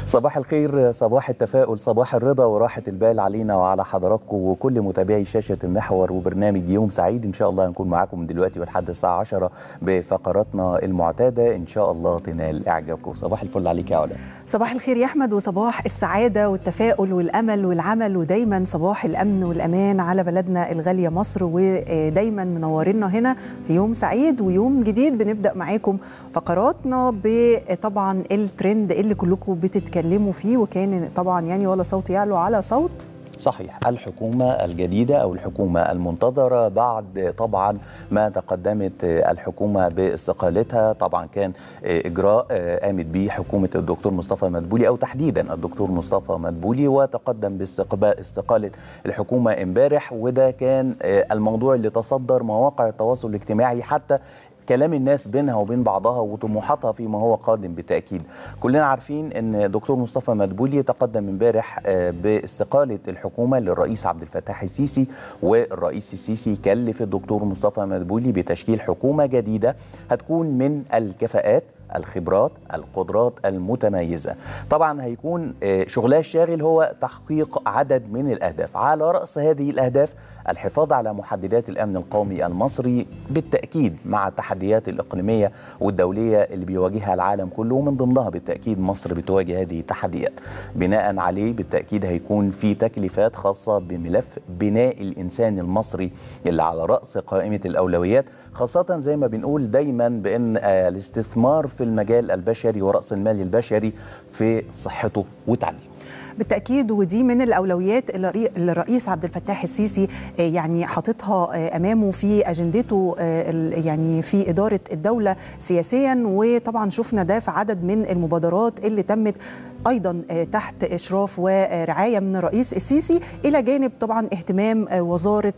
صباح الخير صباح التفاؤل صباح الرضا وراحة البال علينا وعلى حضراتكم وكل متابعي شاشة المحور وبرنامج يوم سعيد إن شاء الله نكون معاكم من دلوقتي ولحد الساعة 10 بفقراتنا المعتادة إن شاء الله تنال إعجابكم صباح الفل عليك يا علا صباح الخير يا احمد وصباح السعاده والتفاؤل والامل والعمل ودايما صباح الامن والامان على بلدنا الغاليه مصر ودايما منورينا هنا في يوم سعيد ويوم جديد بنبدا معاكم فقراتنا بطبعا الترند اللي كلكم بتتكلموا فيه وكان طبعا يعني ولا صوت يعلو على صوت صحيح الحكومة الجديدة أو الحكومة المنتظرة بعد طبعا ما تقدمت الحكومة باستقالتها طبعا كان إجراء قامت به حكومة الدكتور مصطفى مدبولي أو تحديدا الدكتور مصطفى مدبولي وتقدم باستقبال استقالة الحكومة امبارح وده كان الموضوع اللي تصدر مواقع التواصل الاجتماعي حتى كلام الناس بينها وبين بعضها وطموحاتها فيما هو قادم بالتاكيد. كلنا عارفين ان دكتور مصطفى مدبولي تقدم امبارح باستقاله الحكومه للرئيس عبد الفتاح السيسي والرئيس السيسي كلف الدكتور مصطفى مدبولي بتشكيل حكومه جديده هتكون من الكفاءات الخبرات القدرات المتميزة طبعا هيكون شغلها الشاغل هو تحقيق عدد من الأهداف على رأس هذه الأهداف الحفاظ على محددات الأمن القومي المصري بالتأكيد مع التحديات الإقليمية والدولية اللي بيواجهها العالم كله ومن ضمنها بالتأكيد مصر بتواجه هذه التحديات بناء عليه بالتأكيد هيكون في تكليفات خاصة بملف بناء الإنسان المصري اللي على رأس قائمة الأولويات خاصة زي ما بنقول دايما بأن الاستثمار في المجال البشري ورأس المال البشري في صحته وتعليمه بالتاكيد ودي من الاولويات اللي الرئيس عبد الفتاح السيسي يعني حاططها امامه في اجندته يعني في اداره الدوله سياسيا وطبعا شفنا ده في عدد من المبادرات اللي تمت ايضا تحت اشراف ورعايه من الرئيس السيسي الى جانب طبعا اهتمام وزاره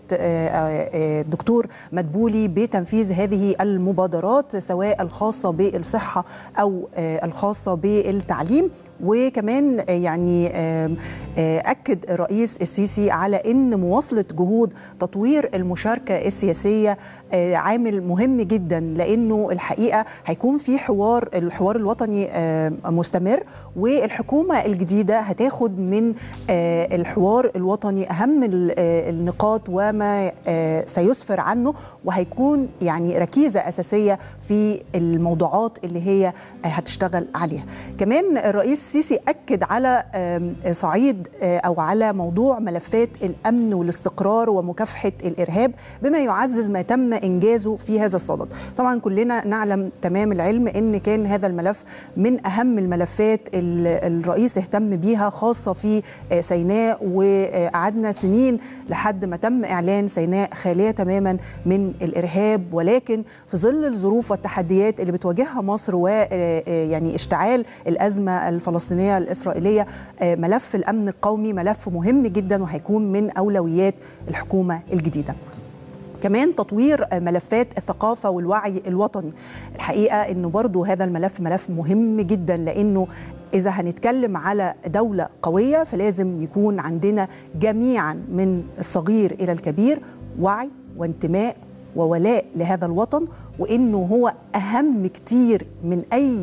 الدكتور مدبولي بتنفيذ هذه المبادرات سواء الخاصه بالصحه او الخاصه بالتعليم وكمان يعني اكد الرئيس السيسي على ان مواصله جهود تطوير المشاركه السياسيه عامل مهم جدا لانه الحقيقه هيكون في حوار الحوار الوطني مستمر والحكومه الجديده هتاخد من الحوار الوطني اهم النقاط وما سيسفر عنه وهيكون يعني ركيزه اساسيه في الموضوعات اللي هي هتشتغل عليها كمان الرئيس السيسي اكد على صعيد او على موضوع ملفات الامن والاستقرار ومكافحه الارهاب بما يعزز ما تم انجازه في هذا الصدد طبعا كلنا نعلم تمام العلم ان كان هذا الملف من اهم الملفات الرئيس اهتم بيها خاصه في سيناء وقعدنا سنين لحد ما تم اعلان سيناء خاليه تماما من الارهاب ولكن في ظل الظروف والتحديات اللي بتواجهها مصر ويعني اشتعال الازمه الفلسطينيه الاسرائيليه ملف الامن القومي ملف مهم جدا وهيكون من اولويات الحكومه الجديده كمان تطوير ملفات الثقافة والوعي الوطني الحقيقة أنه برضو هذا الملف ملف مهم جدا لأنه إذا هنتكلم على دولة قوية فلازم يكون عندنا جميعا من الصغير إلى الكبير وعي وانتماء وولاء لهذا الوطن وانه هو اهم كتير من اي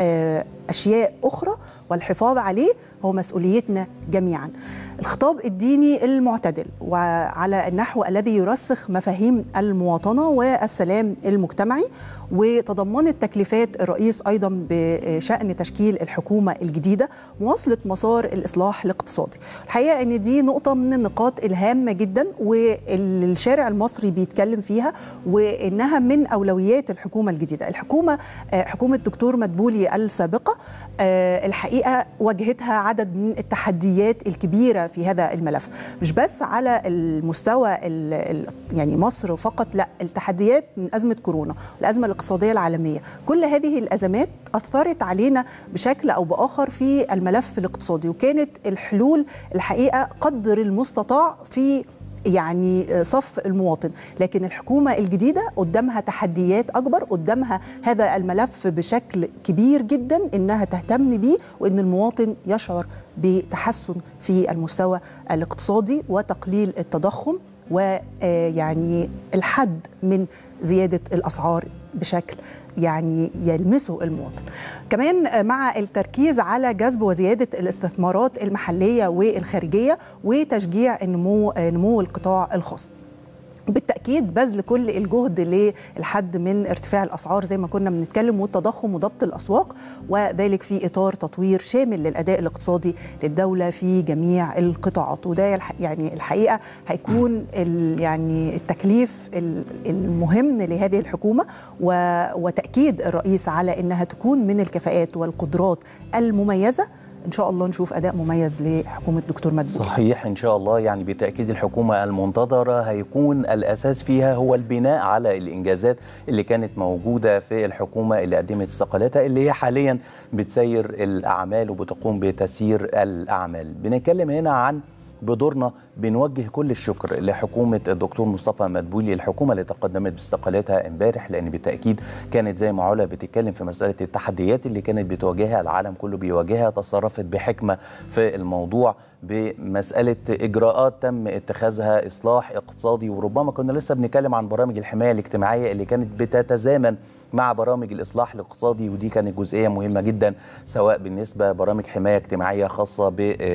اشياء اخرى والحفاظ عليه هو مسؤوليتنا جميعا. الخطاب الديني المعتدل وعلى النحو الذي يرسخ مفاهيم المواطنه والسلام المجتمعي وتضمنت تكليفات الرئيس ايضا بشان تشكيل الحكومه الجديده مواصله مسار الاصلاح الاقتصادي. الحقيقه ان دي نقطه من النقاط الهامه جدا والشارع المصري بيتكلم فيها وانها من اولويات الحكومه الجديده. الحكومه حكومه دكتور مدبولي السابقه الحقيقه واجهتها عدد من التحديات الكبيره في هذا الملف مش بس على المستوى يعني مصر فقط لا التحديات من ازمه كورونا الازمه الاقتصاديه العالميه كل هذه الازمات اثرت علينا بشكل او باخر في الملف الاقتصادي وكانت الحلول الحقيقه قدر المستطاع في يعني صف المواطن لكن الحكومة الجديدة قدامها تحديات أكبر قدامها هذا الملف بشكل كبير جدا إنها تهتم به وإن المواطن يشعر بتحسن في المستوى الاقتصادي وتقليل التضخم ويعني الحد من زياده الاسعار بشكل يعني يلمسه المواطن كمان مع التركيز على جذب وزيادة الاستثمارات المحلية والخارجية وتشجيع نمو نمو القطاع الخاص بالتاكيد بذل كل الجهد للحد من ارتفاع الاسعار زي ما كنا بنتكلم والتضخم وضبط الاسواق وذلك في اطار تطوير شامل للاداء الاقتصادي للدوله في جميع القطاعات وده يعني الحقيقه هيكون يعني التكليف المهم لهذه الحكومه وتاكيد الرئيس على انها تكون من الكفاءات والقدرات المميزه ان شاء الله نشوف اداء مميز لحكومه دكتور مدبولي صحيح ان شاء الله يعني بالتاكيد الحكومه المنتظره هيكون الاساس فيها هو البناء على الانجازات اللي كانت موجوده في الحكومه اللي قدمت استقالتها اللي هي حاليا بتسير الاعمال وبتقوم بتسيير الاعمال بنتكلم هنا عن بدورنا بنوجه كل الشكر لحكومه الدكتور مصطفى مدبولي الحكومه اللي تقدمت باستقالتها امبارح لان بالتاكيد كانت زي ما علا بتتكلم في مساله التحديات اللي كانت بتواجهها العالم كله بيواجهها تصرفت بحكمه في الموضوع بمساله اجراءات تم اتخاذها اصلاح اقتصادي وربما كنا لسه بنتكلم عن برامج الحمايه الاجتماعيه اللي كانت بتتزامن مع برامج الاصلاح الاقتصادي ودي كانت جزئيه مهمه جدا سواء بالنسبه برامج حمايه اجتماعيه خاصه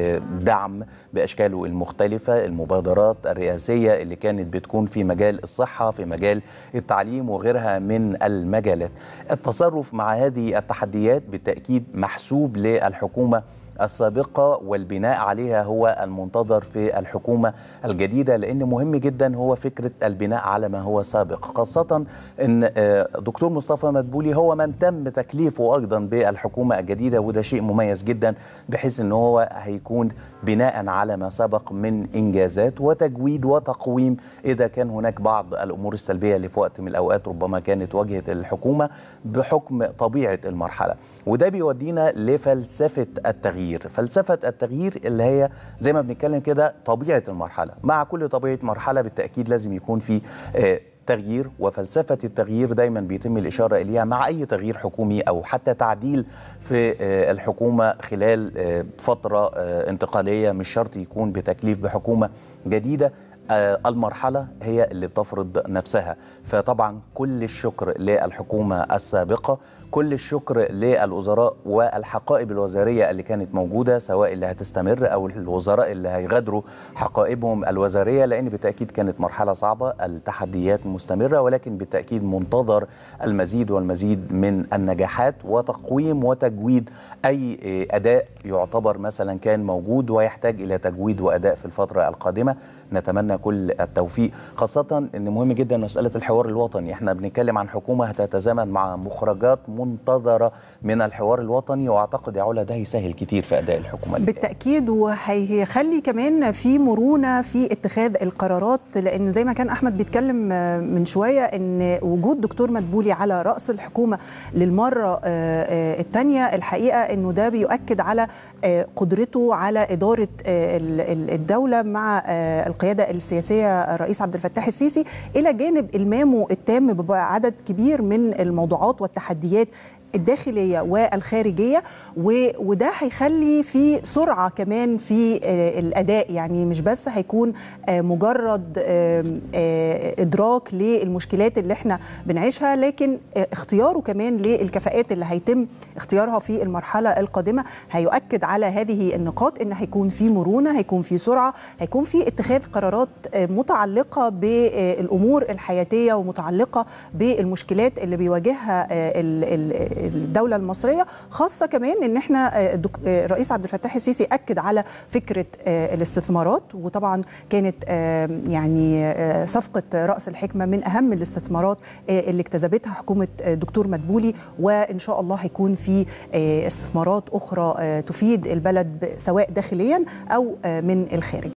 بدعم باشكاله المختلفه المبادرات الرئاسيه اللي كانت بتكون في مجال الصحه في مجال التعليم وغيرها من المجالات التصرف مع هذه التحديات بالتاكيد محسوب للحكومه السابقة والبناء عليها هو المنتظر في الحكومة الجديدة لأن مهم جدا هو فكرة البناء على ما هو سابق خاصة أن دكتور مصطفى مدبولي هو من تم تكليفه أيضا بالحكومة الجديدة وده شيء مميز جدا بحيث أنه هو هيكون بناء على ما سبق من إنجازات وتجويد وتقويم إذا كان هناك بعض الأمور السلبية اللي في وقت من الأوقات ربما كانت واجهت الحكومة بحكم طبيعة المرحلة وده بيودينا لفلسفة التغيير فلسفة التغيير اللي هي زي ما بنتكلم كده طبيعة المرحلة مع كل طبيعة مرحلة بالتأكيد لازم يكون في آه تغيير وفلسفة التغيير دايما بيتم الإشارة إليها مع أي تغيير حكومي أو حتى تعديل في الحكومة خلال فترة انتقالية مش شرط يكون بتكليف بحكومة جديدة المرحلة هي اللي بتفرض نفسها فطبعا كل الشكر للحكومة السابقة كل الشكر للوزراء والحقائب الوزارية اللي كانت موجودة سواء اللي هتستمر أو الوزراء اللي هيغادروا حقائبهم الوزارية لأن بالتأكيد كانت مرحلة صعبة التحديات مستمرة ولكن بالتأكيد منتظر المزيد والمزيد من النجاحات وتقويم وتجويد أي أداء يعتبر مثلا كان موجود ويحتاج إلى تجويد وأداء في الفترة القادمة نتمنى كل التوفيق خاصة أن مهم جدا مسألة الحوار الوطني احنا بنتكلم عن حكومة هتتزامن مع مخرجات منتظرة من الحوار الوطني واعتقد يا علا ده هيسهل كتير في اداء الحكومه بالتاكيد وهيخلي كمان في مرونه في اتخاذ القرارات لان زي ما كان احمد بيتكلم من شويه ان وجود دكتور مدبولي على راس الحكومه للمره الثانيه الحقيقه انه ده بيؤكد على قدرته على اداره الدوله مع القياده السياسيه الرئيس عبد الفتاح السيسي الى جانب المامه التام بعدد كبير من الموضوعات والتحديات الداخليه والخارجيه وده هيخلي في سرعه كمان في الاداء يعني مش بس هيكون مجرد ادراك للمشكلات اللي احنا بنعيشها لكن اختياره كمان للكفاءات اللي هيتم اختيارها في المرحله القادمه هيؤكد على هذه النقاط ان هيكون في مرونه هيكون في سرعه هيكون في اتخاذ قرارات متعلقه بالامور الحياتيه ومتعلقه بالمشكلات اللي بيواجهها الدوله المصريه خاصه كمان ان احنا الرئيس عبد الفتاح السيسي اكد على فكره الاستثمارات وطبعا كانت يعني صفقه راس الحكمه من اهم الاستثمارات اللي اكتسبتها حكومه دكتور مدبولي وان شاء الله هيكون في استثمارات اخرى تفيد البلد سواء داخليا او من الخارج